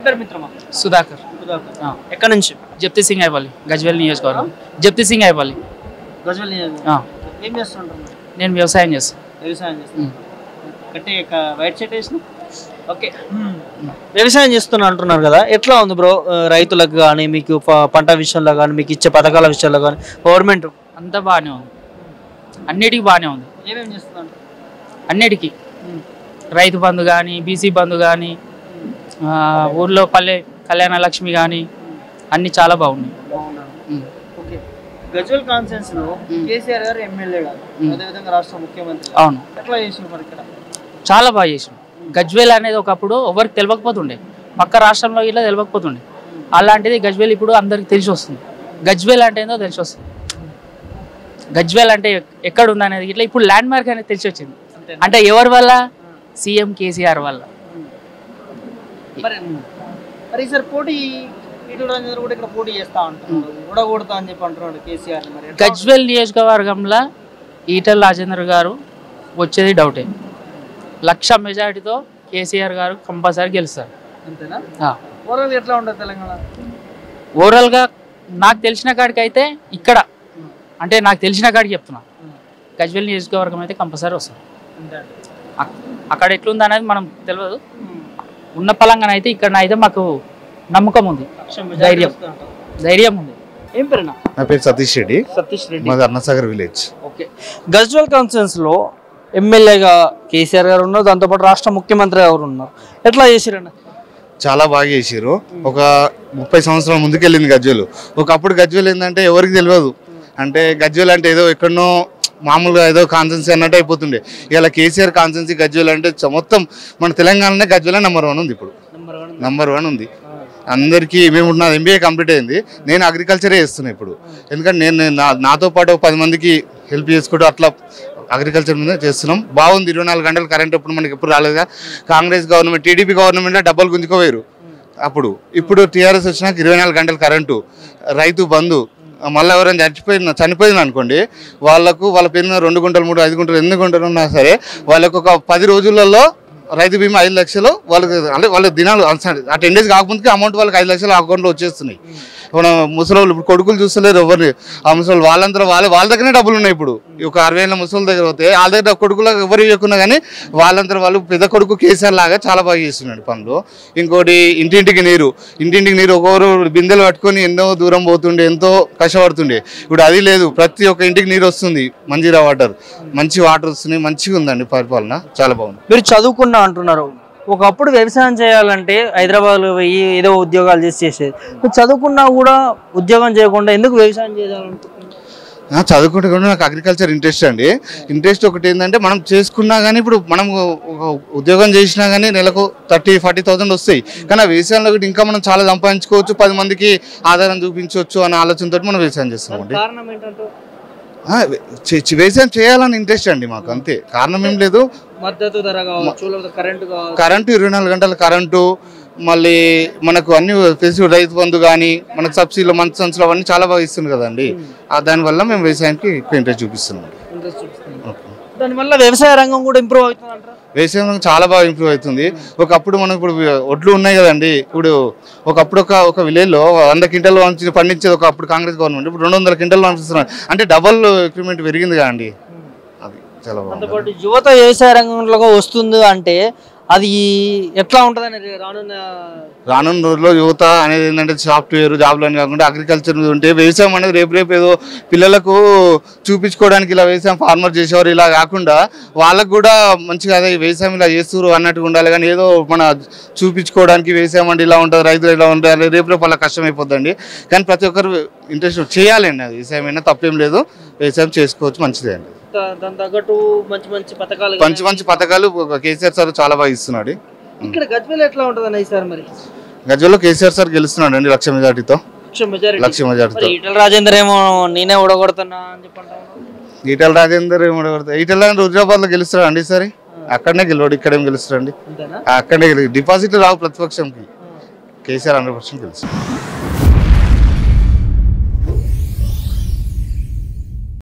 పేరు మిత్రమా సుధాకర్ సుధాకర్. ఆ. ఎక్కడి నుంచి జప్తి సింగ్ అయిపల్లి గజ్వేల్ నియోజకవర్గం జప్తి సింగ్ అయిపల్లి గజ్వల్ ఆ. ఏం చేస్తుంటారు మీరు? నేను వ్యవసాయం చేస్తాను వ్యవసాయం చేస్తున్నారు గట్టి వైట్ షర్ట్ వేసిన ఓకే వ్యవసాయం చేస్తున్నా అంటున్నారు కదా ఎట్లా ఉంది బ్రో ఆ, రైతులకు కానీ మీకు ప- పంట విషయంలో కానీ మీకు ఇచ్చే పథకాల విషయంలో కానీ గవర్నమెంట్ అంతా బాగానే ఉంది అన్నిటికీ బాగానే ఉంది ఏమేమి చేస్తున్నారు అన్నిటికీ రైతు బంధు కానీ బీసీ బంధు కానీ ఊర్లో పల్లె కళ్యాణ లక్ష్మి కానీ అన్నీ చాలా బాగున్నాయి ఉమ్. ఓకే గజ్వల్ కాన్ఫరెన్స్ లో మ్మ్. కేసీఆర్ గారు ఎమ్మెల్యే గారు మ్మ్. అదేవిధంగా రాష్ట్ర ముఖ్యమంత్రి అవును ఎట్లా చేసింది మరి ఇక్కడ చాలా బాగా చేసాం గజ్వేల్ అనేది ఒకప్పుడు ఎవరికి తెలియకపోతుండే పక్క రాష్ట్రంలో ఇట్లా తెలియకపోతుండే అలాంటిది గజ్వేల్ ఇప్పుడు అందరికి తెలిసి వస్తుంది గజ్వేల్ అంటే ఏందో తెలిసి వస్తుంది గజ్వేల్ అంటే ఎక్కడ ఉంది అనేది ఇట్లా ఇప్పుడు ల్యాండ్ మార్క్ అనేది తెలిసి వచ్చింది అంతే అంటే ఎవరి వల్ల సీఎం కేసీఆర్ వల్ల మరి మరి ఈసారి పోటీ ఇటు రాజేంద్ర కూడా ఇక్కడ పోటీ చేస్తా అంటున్నాడు ఉడగొడతా అని చెప్పి అంటున్నాడు కేసీఆర్ మరి ఎట్లా గజ్వేల్ నియోజకవర్గంలో ఈటల రాజేంద్ర గారు వచ్చేది డౌటే లక్ష మెజారిటీతో కేసీఆర్ గారు కంపల్సరీ గెలుస్తారు అంతేనా ఆ. ఓవరాల్ ఎట్లా ఉంటుంది తెలంగాణ ఓవరాల్గా నాకు తెలిసిన కాడికి అయితే ఇక్కడ అంటే నాకు తెలిసిన కాడికి చెప్తున్నా గజ్వేల్ నియోజకవర్గం అయితే కంపల్సరీ వస్తుంది అంతే అక్- అక్కడ ఎట్లుంది అనేది మనం తెలియదు ఉన్న పలంగా అయితే ఇక్కడ అయితే మాకు నమ్మకం ఉంది ధైర్యం. ధైర్యం ఉంది ఏం పేరునా నా పేరు సతీష్ రెడ్డి సతీష్ రెడ్డి మాది Annasagar village okay Gajwel conference లో ఎమ్మెల్యేగా కేసీఆర్ గారు ఉన్నారు దాంతోపాటు రాష్ట్ర ముఖ్యమంత్రి గారు ఉన్నారు ఎట్లా చేసిరన్న చాలా బాగా చేసిర్రు ఒక ముప్పై సంవత్సరాల ముందుకెళ్ళింది గజ్వేలు ఒకప్పుడు గజ్వేల్ ఏంటంటే ఎవరికి తెలియదు అంటే గజ్వేల్ అంటే ఏదో ఎక్కడనో మామూలుగా ఏదో కాన్సెన్సీ అన్నట్టు అయిపోతుండే ఇలా కేసీఆర్ కాన్సెన్సీ గజ్వేల్ అంటే చ- మొత్తం మన తెలంగాణలోనే గజ్వేల్ నెంబర్ వన్ ఉంది ఇప్పుడు నెంబర్ వన్ నెంబర్ వన్ ఉంది అందరికీ మేము నా ఎంబీఏ కంప్లీట్ అయింది నేను అగ్రికల్చరే చేస్తున్నా ఇప్పుడు ఎందుకంటే నేను నేను నా నాతో పాటు ఒక పది మందికి హెల్ప్ చేసుకుంటూ అట్లా అగ్రికల్చర్ మీద చేస్తున్నాం బాగుంది ఇరవై నాలుగు గంటలు కరెంట్ ఎప్పుడు మనకి ఎప్పుడు రాలేదా కాంగ్రెస్ గవర్నమెంట్ టీడీపీ గవర్నమెంట్ డబ్బులు గుంజుకోవేరు అప్పుడు ఇప్పుడు టీఆర్ఎస్ వచ్చినాక ఇరవై నాలుగు గంటలు కరెంటు రైతు బంధు మళ్ళీ ఎవరైనా చచ్చిపోయిన చనిపోయింది అనుకోండి వాళ్ళకు వాళ్ళ పేరు మీద రెండు గుంటలు మూడు ఐదు గుంటలు ఎన్ని గుంటలు ఉన్నా సరే వాళ్ళకు ఒక పది రోజులలో రైతు బీమా ఐదు లక్షలు వాళ్ళకి అంటే వాళ్ళ దినాలు ఆ టెన్ డేస్ కాకముందుకే అమౌంట్ వాళ్ళకి ఐదు లక్షలు అకౌంట్లో వచ్చేస్తున్నాయి మన ముసలోళ్ళు ఇప్పుడు కొడుకులు చూస్తలేరు ఎవరిని ఆ ముసలోళ్ళు వాళ్ళంతా వాళ్ళ వాళ్ళ దగ్గరనే డబ్బులు ఉన్నాయి ఇప్పుడు ఈ ఒక అరవై ఏళ్ళ ముసలి దగ్గర పోతే వాళ్ళ దగ్గర కొడుకులకు ఎవరు ఇవ్వకున్నా కానీ వాళ్ళంతా వాళ్ళు పెద్ద కొడుకు కేసీఆర్ లాగా చాలా బాగా చేస్తున్నాడు పనులు ఇంకోటి ఇంటింటికి నీరు ఇంటింటికి నీరు ఒక్కొక్కరు బిందెలు పట్టుకొని ఎన్నో దూరం పోతుండే ఎంతో కష్టపడుతుండే ఇప్పుడు అది లేదు ప్రతి ఒక్క ఇంటికి నీరు వస్తుంది మంజీరా వాటర్ మంచి వాటర్ వస్తున్నాయి మంచిగా ఉందండి పరిపాలన చాలా బాగుంది మీరు చదువుకున్నా అంటున్నారు ఒకప్పుడు వ్యవసాయం చేయాలంటే హైదరాబాద్లో పోయి ఏదో ఉద్యోగాలు చేసి చేసేది మీరు చదువుకున్నా కూడా ఉద్యోగం చేయకుండా ఎందుకు వ్యవసాయం చేయాలనుకుంటున్నారు ఆ, చదువుకుంటే కూడా నాకు అగ్రికల్చర్ ఇంట్రెస్ట్ అండి ఇంట్రెస్ట్ ఒకటి ఏంటంటే మనం చేసుకున్నా కానీ ఇప్పుడు మనం ఒక ఉద్యోగం చేసినా కానీ నెలకు థర్టీ ఫార్టీ థౌసండ్ వస్తాయి కానీ ఆ వ్యవసాయంలో కూడా ఇంకా మనం చాలా సంపాదించుకోవచ్చు పది మందికి ఆధారం చూపించవచ్చు అనే ఆలోచనతో మనం వ్యవసాయం చేస్తామండి కారణం ఏంటంటే ఆ, చే- చే- వ్యవసాయం చేయాలని ఇంట్రెస్ట్ అండి మాకు అంతే కారణం ఏం లేదు మద్దతు ధర కావచ్చు లేకపోతే కరెంటు కావచ్చు కరెంటు ఇరవై నాలుగు గంటల కరెంటు మళ్ళీ మనకు అన్ని ఫెసిలిటీ రైతు బంధు కానీ మనకు సబ్సిడీలు మంచి సంచులు అవన్నీ చాలా బాగా ఇస్తుంది కదండి ఆ దానివల్ల మేము వ్యవసాయానికి ఎక్కువ ఇంట్రెస్ట్ చూపిస్తున్నాం ఇంట్రెస్ట్ చూపిస్తుంది దానివల్ల వ్యవసాయ రంగం కూడా ఇంప్రూవ్ అవుతుంది అంటారా వ్యవసాయం రంగం చాలా బాగా ఇంప్రూవ్ అవుతుంది ఒకప్పుడు మనం ఇప్పుడు ఒడ్లు ఉన్నాయి కదండి ఇప్పుడు ఒకప్పుడు ఒక ఒక విలేజ్లో వంద క్వింటల్ పంచి- పండించేది ఒకప్పుడు కాంగ్రెస్ గవర్నమెంట్ ఇప్పుడు రెండు వందల క్వింటల్ పంపిస్తున్నారు అంటే డబల్ ఇంక్రిమెంట్ పెరిగింది కదండి అది చాలా బాగుంది దాంతోపాటు యువత వ్యవసాయ రంగంలోకి వస్తుంది అంటే అది ఎట్లా ఉంటుందని రానున్న రానున్న రోజుల్లో యువత అనేది ఏంటంటే సాఫ్ట్వేర్ జాబ్లు అని కాకుండా అగ్రికల్చర్ మీద ఉంటే వ్యవసాయం అనేది రేపు రేపు ఏదో పిల్లలకు చూపించుకోవడానికి ఇలా వ్యవసాయం ఫార్మర్ చేసేవారు ఇలా కాకుండా వాళ్ళకు కూడా మంచిగా అదే వ్యవసాయం ఇలా చేస్తారు అన్నట్టుగా ఉండాలి కానీ ఏదో మన చూపించుకోవడానికి వ్యవసాయం అంటే ఇలా ఉంటుంది రైతులు ఇలా ఉంటారు రేపు రేపు వాళ్ళ కష్టం అయిపోద్దండి కానీ ప్రతి ఒక్కరు ఇంట్రెస్ట్ చేయాలండి అది వ్యవసాయం అయినా తప్పేం లేదు వ్యవసాయం చేసుకోవచ్చు మంచిదే అండి దా- దాని తగ్గట్టు మంచి మంచి పథకాలు మంచి మంచి పథకాలు కేసీఆర్ సార్ చాలా బాగా ఇస్తున్నాడు ఇక్కడ గజ్వేల్ ఎట్లా ఉంటుంది ఈసారి మరి గజ్వల్లో కేసీఆర్ సార్ గెలుస్తున్నాడు అండి లక్ష మెజార్టీతో లక్ష మెజారిటీ లక్ష మెజార్టీతో మరి ఈటల రాజేందర్ ఏమో నేనే ఓడగొడుతున్నా అని చెప్పంటా ఉన్నాడు. ఈటల రాజేందర్ ఏమడగడతారు ఈటల రాజేందర్ హుజరాబాద్ లో గెలుస్తాడు అండి సరే అక్కడనే గెలవాడు ఇక్కడేం గెలుస్తాడు అండి అంతేనా అక్కడనే గెలి డిపాజిట్ రావు ప్రతిపక్షంకి కేసీఆర్ హండ్రెడ్ పర్సెంట్ గెలుస్తాడు